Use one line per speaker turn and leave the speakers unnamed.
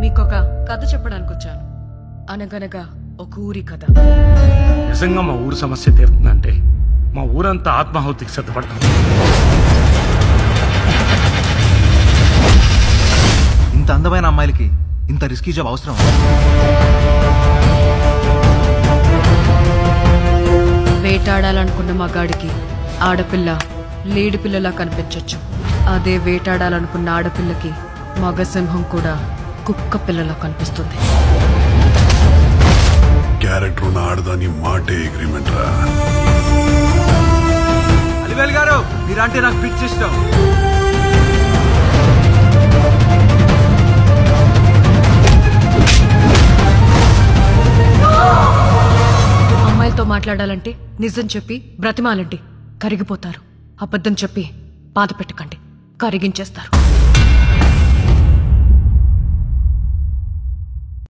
మీకొక కథ చెప్పడానికి వచ్చాను అనగనగా ఒక ఊరి కథ
నిజంగా మా ఊరు సమస్య తీరుతుందంటే మా ఊరంతా ఆత్మాహుతికి సిద్ధపడతాం
ఇంత అందమైన అమ్మాయిలకి ఇంత రిస్కీ జాబ్ అవసరం
వేటాడాలనుకున్న మగాడికి ఆడపిల్ల లేడి పిల్లలా కనిపించొచ్చు అదే వేటాడాలనుకున్న ఆడపిల్లకి మగ సింహం కూడా కుక్క పిల్లలా కనిపిస్తుంది
క్యారెక్టర్ ఉన్న ఆడదాని మాటే అగ్రిమెంట్ రా
అలివేల్ గారు మీరంటే నాకు పిచ్చి ఇష్టం
అమ్మాయిలతో మాట్లాడాలంటే నిజం చెప్పి బ్రతిమాలండి కరిగిపోతారు అబద్ధం చెప్పి బాధ పెట్టకండి కరిగించేస్తారు